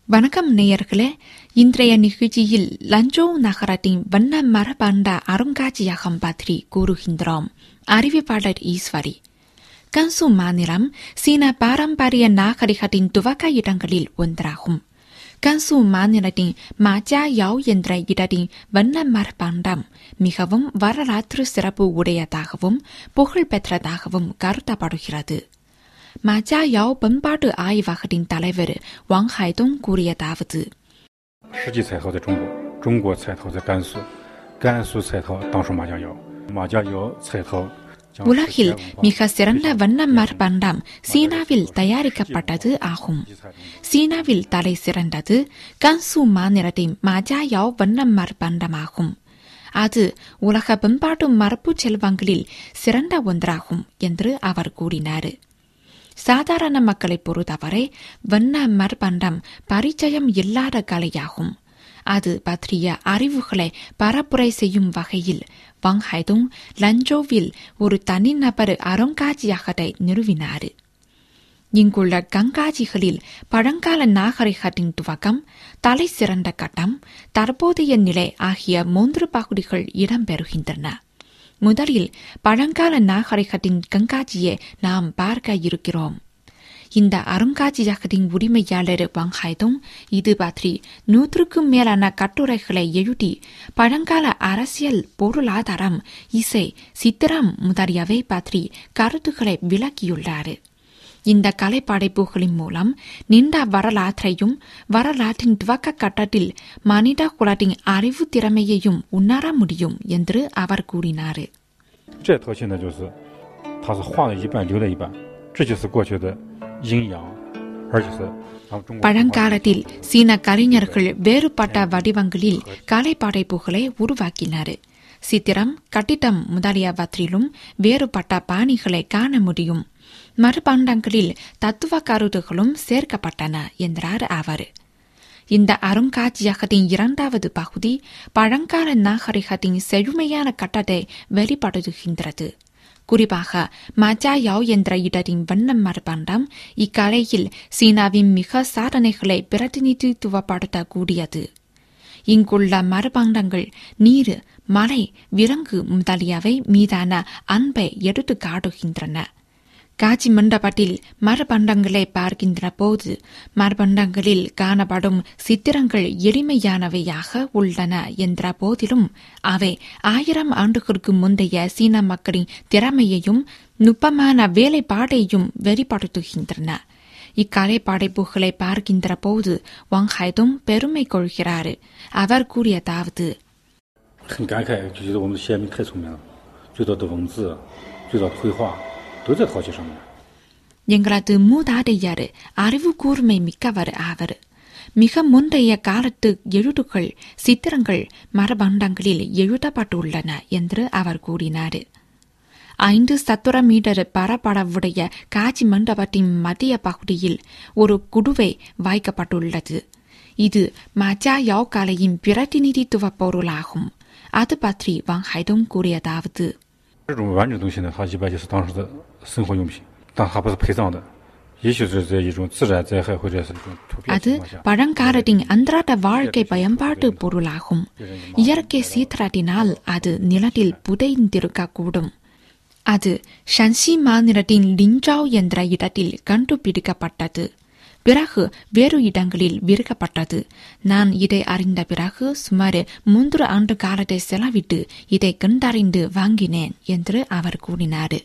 வணக்கம் நேயர்களே இன்றைய நிகழ்ச்சியில் லஞ்சோ நகரத்தின் வண்ண மரபாண்ட அருங்காட்சியகம் பற்றி கூறுகின்றோம் அறிவிப்பாளர் ஈஸ்வரி கன்சு மாநிலம் சீன பாரம்பரிய நாகரிகத்தின் துவக்க இடங்களில் ஒன்றாகும் கன்சு மாநிலத்தின் மாஜா யாவ் என்ற இடத்தின் வண்ண மரபாண்டம் மிகவும் வரலாற்று சிறப்பு உடையதாகவும் புகழ்பெற்றதாகவும் கருதப்படுகிறது மாஜா யாவ் பண்பாட்டு ஆய்வகத்தின் தலைவர் வாங் ஹைதோங் கூறியதாவது 世纪彩陶在中国，中国彩陶在甘肃，甘肃彩陶当属马家窑，马家窑彩陶将世 உலகில் 界文化 மிக சிறந்த வண்ண மரபண்டம் சீனாவில் தயாரிக்கப்பட்டது ஆகும் சீனாவில் தலை சிறந்தது கன்சு மாநிலத்தின் மாஜாயாவ் வண்ண மரபண்டமாகும் அது உலக பண்பாட்டு மரபு செல்வங்களில் சிறந்த ஒன்றாகும் என்று அவர் கூறினார் சாதாரண மக்களை பொறுத்தவரை வண்ண மரபண்டம் பரிச்சயம் இல்லாத கலையாகும் அது பற்றிய அறிவுகளை பரப்புரை செய்யும் வகையில் வாங் ஹைதோங் லஞ்சோவில் ஒரு தனிநபர் அருங்காட்சியகத்தை நிறுவினார் இங்குள்ள கண்காட்சிகளில் பழங்கால நாகரிகத்தின் துவக்கம் தலை சிறந்த கட்டம் தற்போதைய நிலை ஆகிய மூன்று பகுதிகள் இடம்பெறுகின்றன முதலில் பழங்கால நாகரிகத்தின் கண்காட்சியை நாம் பார்க்க இருக்கிறோம் இந்த அருங்காட்சியகத்தின் உரிமையாளர் வாங் ஹைதோங் இது பற்றி நூற்றுக்கும் மேலான கட்டுரைகளை எழுதி பழங்கால அரசியல் பொருளாதாரம் இசை சித்திரம் முதலியவை பற்றி கருத்துக்களை விளக்கியுள்ளார் இந்த கலைப்படைப்புகளின் மூலம் நீண்ட வரலாற்றையும் வரலாற்றின் துவக்க கட்டத்தில் மனித குலத்தின் அறிவு திறமையையும் உணர முடியும் என்று அவர் கூறினார் 这陶现在就是，它是画了一半留了一半，这就是过去的阴阳，而且是咱们中国文化 பழங்காலத்தில் சீன கலைஞர்கள் வேறுபட்ட வடிவங்களில் கலைப்படைப்புகளை உருவாக்கினர் சித்திரம் கட்டிடம் முதலியவற்றிலும் வேறுபட்ட பாணிகளை காண முடியும் மறுபண்டங்களில் தத்துவ கருத்துகளும் சேர்க்கப்பட்டன என்றார் அவர் இந்த அருங்காட்சியகத்தின் இரண்டாவது பகுதி பழங்கால நாகரிகத்தின் செழுமையான கட்டத்தை வெளிப்படுத்துகின்றது குறிப்பாக மஜாயாவ் என்ற இடத்தின் வண்ண மரபண்டம் இக்கலையில் சீனாவின் மிக சாதனைகளை பிரதிநிதித்துவப்படுத்தக்கூடியது இங்குள்ள மரபண்டங்கள் நீர் மலை விலங்கு முதலியவை மீதான அன்பை எடுத்து காட்டுகின்றன காட்சி மண்டபத்தில் மரபண்டங்களை பார்க்கின்ற போது மரபண்டங்களில் காணப்படும் சித்திரங்கள் எளிமையானவையாக உள்ளன என்ற போதிலும் அவை ஆயிரம் ஆண்டுகளுக்கு முந்தைய சீன மக்களின் திறமையையும் நுட்பமான வேலைப்பாடையும் வெளிப்படுத்துகின்றன இக்கலை படைப்புகளை பார்க்கின்ற போது வாங் ஹைதோங் பெருமை கொள்கிறார் அவர் கூறியதாவது 很感慨，就觉得我们的先民太聪明了，最早的文字，最早的绘画，都在陶器上面。 எங்களது மூதாதையர் அறிவு கூர்மை மிக்கவர் ஆவர் மிக முந்தைய காலத்து எழுத்துக்கள் சித்திரங்கள் மரபண்டங்களில் எழுதப்பட்டுள்ளன என்று அவர் கூறினார் ஐந்து சதுர மீட்டர் பரப்பளவுடைய காட்சி மண்டபத்தின் மத்திய பகுதியில் ஒரு குடுவை வைக்கப்பட்டுள்ளது இது மஜா யாவ் கலையின் பிரதிநிதித்துவ பொருளாகும் அது பற்றி வாங் ஹைதோங் கூறியதாவது 这种完整东西呢，它一般就是当时的生活用品，但它不是陪葬的，也许是在一种自然灾害或者是一种突变 அது 情况下。 பழங்காலத்தின் அன்றாட வாழ்க்கை பயன்பாட்டு பொருளாகும் இயற்கை சீற்றத்தினால் அது நிலத்தில் புதைந்திருக்கக்கூடும் அது ஷன்சி மாநிலத்தின் லிஞ்சாவ் என்ற இடத்தில் கண்டுபிடிக்கப்பட்டது பிறகு வேறு இடங்களில் விற்கப்பட்டது நான் இதை அறிந்த பிறகு சுமார் மூன்று ஆண்டு காலத்தை செலவிட்டு இதை கண்டறிந்து வாங்கினேன் என்று அவர் கூறினார்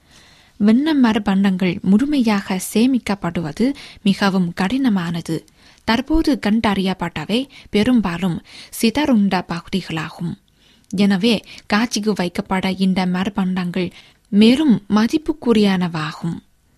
வெண்ண மரபண்டங்கள் முழுமையாக சேமிக்கப்படுவது மிகவும் கடினமானது தற்போது கண்டறியப்பட்டவை பெரும்பாலும் சிதறுண்ட பகுதிகளாகும் எனவே காட்சிக்கு வைக்கப்பட இந்த மரபண்டங்கள் மேலும் மதிப்புக்குரியானவாகும்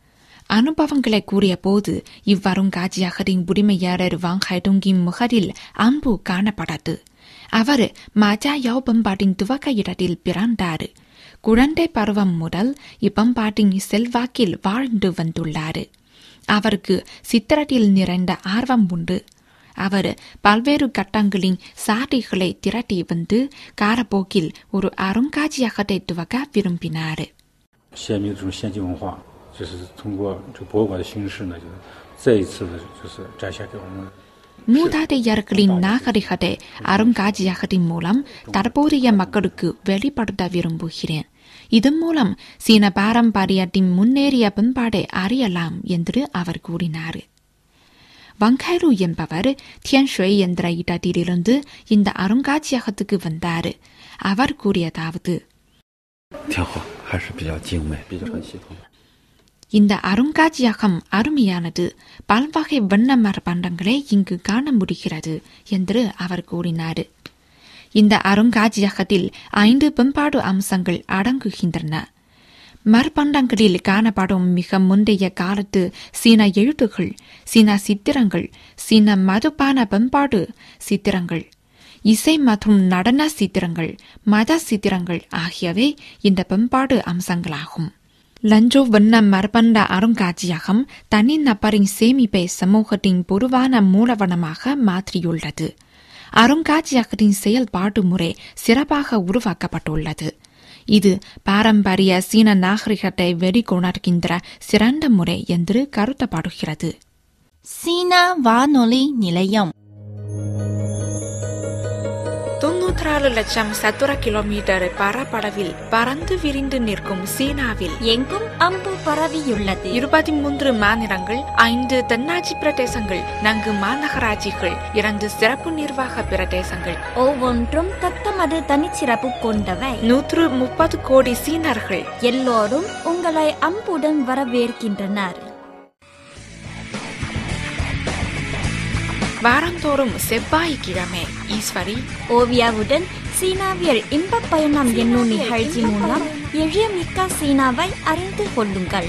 அனுபவங்களை கூறிய போது இவ்வருங்காட்சியகத்தின் உரிமையாளர் வாங் ஹைடோங்கின் முகரில் அன்பு காணப்பட்டது அவர் மாஜா யாவ் பண்பாட்டின் துவக்க இடத்தில் பிறந்தார் குழந்தை பருவம் முதல் இப்பம்பாட்டின் செல்வாக்கில் வாழ்ந்து வந்துள்ளார் அவருக்கு சித்திரத்தில் நிறைந்த ஆர்வம் உண்டு அவர் பல்வேறு கட்டங்களின் சாட்டைகளை திரட்டி வந்து காரப்போக்கில் ஒரு அருங்காட்சியகத்தை துவக்க விரும்பினார் 先民的这种先进文化，就是通过这个博物馆的形式呢，就是再一次的，就是展现给我们 மூதாதையர்களின் நாகரிகத்தை அருங்காட்சியகத்தின் மூலம் தற்போதைய மக்களுக்கு வெளிப்படுத்த விரும்புகிறேன் இதன் மூலம் சீன பாரம்பரியத்தின் முன்னேறிய பண்பாடை அறியலாம் என்று அவர் கூறினார் வங்கைரு என்பவர் தியன்ஷுய் என்ற இடத்திலிருந்து இந்த அருங்காட்சியகத்துக்கு வந்தார் அவர் கூறியதாவது 挺好，还是比较精美，比较很系统。 இந்த அருங்காட்சியகம் அருமையானது பல்வகை வண்ண மரபண்டங்களை இங்கு காண முடிகிறது என்று அவர் கூறினார் இந்த அருங்காட்சியகத்தில் ஐந்து பண்பாடு அம்சங்கள் அடங்குகின்றன மரபண்டங்களில் காணப்படும் மிக முந்தைய காலத்து சீன எழுத்துகள் சீன சித்திரங்கள் சீன மதுபான பண்பாடு சித்திரங்கள் இசை மற்றும் நடன சித்திரங்கள் மத சித்திரங்கள் ஆகியவை இந்த பண்பாடு அம்சங்களாகும் லஞ்சோ வண்ண மரபண்ட அருங்காட்சியகம் தனிநபரின் சேமிப்பை சமூகத்தின் பொதுவான மூலவனமாக மாற்றியுள்ளது அருங்காட்சியகத்தின் செயல்பாட்டு முறை சிறப்பாக உருவாக்கப்பட்டுள்ளது இது பாரம்பரிய சீன நாகரிகத்தை வெளிக்கொணர்கின்ற சிறந்த முறை என்று கருதப்படுகிறது சீனா வானொலி நிலையம் தொன்னூற்றாறு லட்சம் சதுர கிலோமீட்டர் பரப்பளவில் பறந்து விரிந்து நிற்கும் சீனாவில் எங்கும் அம்பு பரவியுள்ளது இருபத்தி மூன்று மாநிலங்கள் ஐந்து தென்னாட்சி பிரதேசங்கள் நான்கு மாநகராட்சிகள் இரண்டு சிறப்பு நிர்வாக பிரதேசங்கள் ஒவ்வொன்றும் தத்தமது தனிச்சிறப்பு கொண்டவை நூற்று முப்பது கோடி சீனர்கள் எல்லோரும் உங்களை அம்புடன் வரவேற்கின்றனர் வாரந்தோறும் செவ்வாய்க்கிழமை ஈஸ்வரி ஓவியாவுடன் சீனாவியல் இன்பப் பயணம் என்னும் நிகழ்ச்சி மூலம் எளிய மிக்க சீனாவை அறிந்து கொள்ளுங்கள்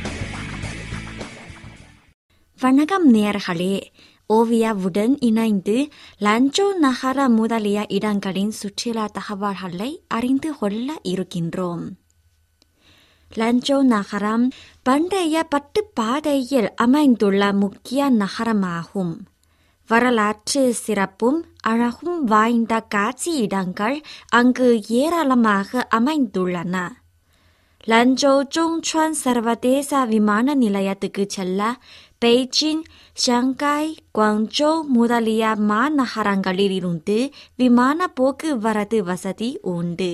வணக்கம் நேயர்களே ஓவியாவுடன் இணைந்து லஞ்சோ நகர முதலிய இடங்களின் சுற்றுலா தகவல்களை அறிந்து கொள்ள இருக்கின்றோம் லஞ்சோ நகரம் பண்டைய பட்டு பாதையில் அமைந்துள்ள முக்கிய நகரமாகும் வரலாற்று சிறப்பும் அழகும் வாய்ந்த காட்சி இடங்கள் அங்கு ஏராளமாக அமைந்துள்ளன லஞ்சோ ஜோங்சுவான் சர்வதேச விமான நிலையத்துக்கு செல்ல பெய்ஜிங் ஷங்காய் குவாங்ஜோ முதலிய மாநகரங்களிலிருந்து விமான போக்குவரத்து வசதி உண்டு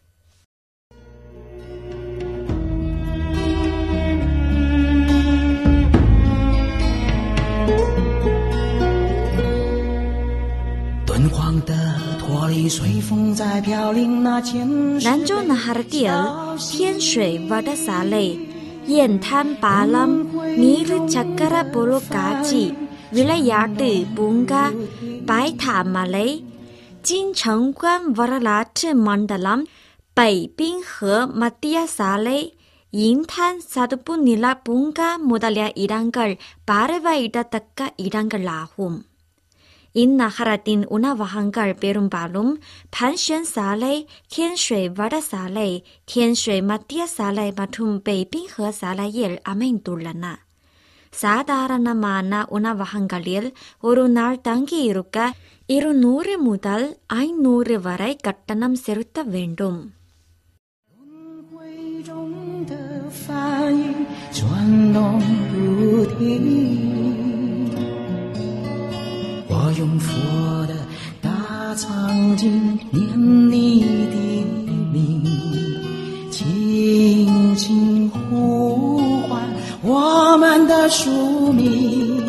敦煌的脱离随风在飘零那千水兰州 நகரத்தில்天水 வடசாலை ஏன்தான் பாலம் நீர் சக்கர பொருட்காட்சி விளையாட்டு பூங்கா பைத்தா மலை ஜின்செங்குவான் வரலாற்று மண்டலம் பைபின்ஹே மத்திய சாலை இன்தான் சதுப்பு நில பூங்கா முதலிய இடங்கள் பார்வையிடத்தக்க இடங்களாகும் இந்நகரத்தின் உணவகங்கள் பெரும்பாலும் பன்ஷன் சாலை தியன்ஷுய் வடசாலை தியன்ஷுய் மத்திய சாலை மற்றும் பெய்பின்ஹே சாலையில் அமைந்துள்ளன சாதாரணமான உணவகங்களில் ஒரு நாள் தங்கியிருக்க இருநூறு முதல் ஐநூறு வரை கட்டணம் செலுத்த வேண்டும் 会中的梵语转动不停。我用佛的大长经念你的名，轻轻呼唤我们的宿命，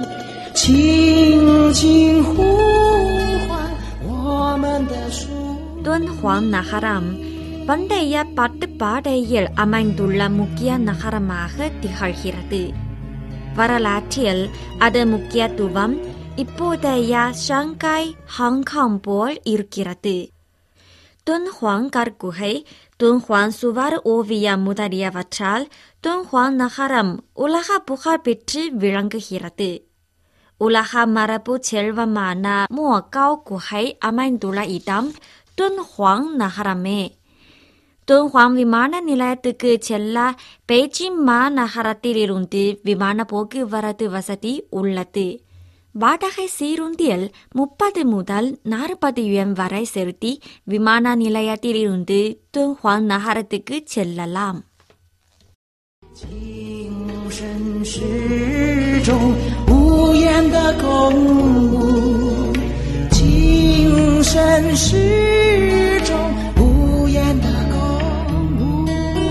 轻轻呼唤我们的宿命。 துன்ஹுவாங் நகரம் பண்டைய பட்டு பாடையில் அமைந்துள்ள முக்கிய நகரமாக திகழ்கிறது வரலாற்றில் அது முக்கியத்துவம் இப்போதைய ஷாங்காய் ஹாங்காங் போல் இருக்கிறது துன்ஹுவாங் கற்குகை துன்ஹுவாங் சுவர் ஓவியம் முதலியவற்றால் துன்ஹுவாங் நகரம் உலக புகழ் பெற்று விளங்குகிறது உலக மரபு செல்வமான மோகாவ் குகை அமைந்துள்ள இடம் துன்ஹுவாங் நகரமே துன்ஹுவாங் விமான நிலையத்துக்கு செல்ல பெய்ஜிங் மாநகரத்திலிருந்து விமான போக்குவரத்து வசதி உள்ளது வாடகை சீருந்தில் முப்பது முதல் நாற்பது யுவான் வரை செலுத்தி விமான நிலையத்திலிருந்து துன்ஹுவாங் நகரத்துக்கு செல்லலாம் 情深始终无言的共人世中无言的公路。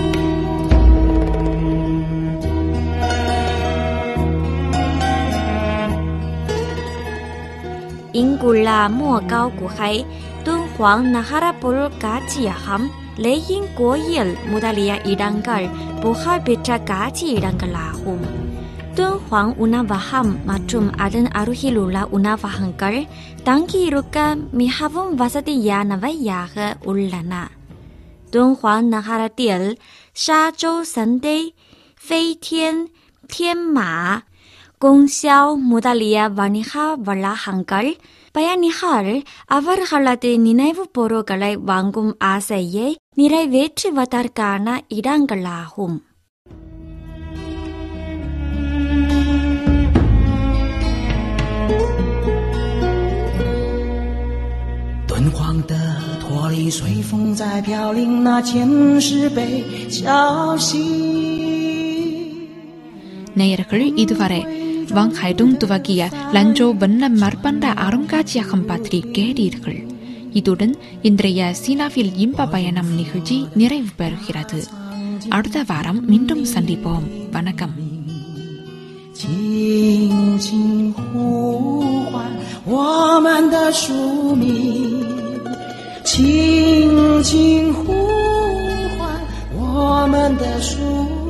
英古拉莫高古海，敦煌那哈拉布鲁嘎吉亚ham，雷音国யில் முதலிய இடங்கள் புகழ் பெற்ற காட்சி இடங்களாகும் துன்ஹுவாங் உணவகம் மற்றும் அதன் அருகிலுள்ள உணவகங்கள் தங்கியிருக்க மிகவும் வசதியானவையாக உள்ளன துன்ஹுவாங் நகரத்தில் ஷாஜோ சந்தை ஃபெய்தியன் தியன்மா கொங்ஷியாவ் முதலிய வணிக வளாகங்கள் பயணிகள் அவர்களது நினைவு பொருட்களை வாங்கும் ஆசையை நிறைவேற்றுவதற்கான இடங்களாகும் 敦煌的驼铃随风在飘零，那前世被敲醒。 நேயர்கள் இதுவரை வாங் ஹைடுங் துவக்கிய லஞ்சோ வண்ண மர்பண்ட அருங்காட்சியகம் பற்றி கேட்டீர்கள் இத்துடன் இன்றைய சீனாவில் இன்ப பயணம் நிகழ்ச்சி நிறைவு பெறுகிறது அடுத்த வாரம் மீண்டும் சந்திப்போம் வணக்கம் 轻轻呼唤我们的署名，轻轻呼唤我们的署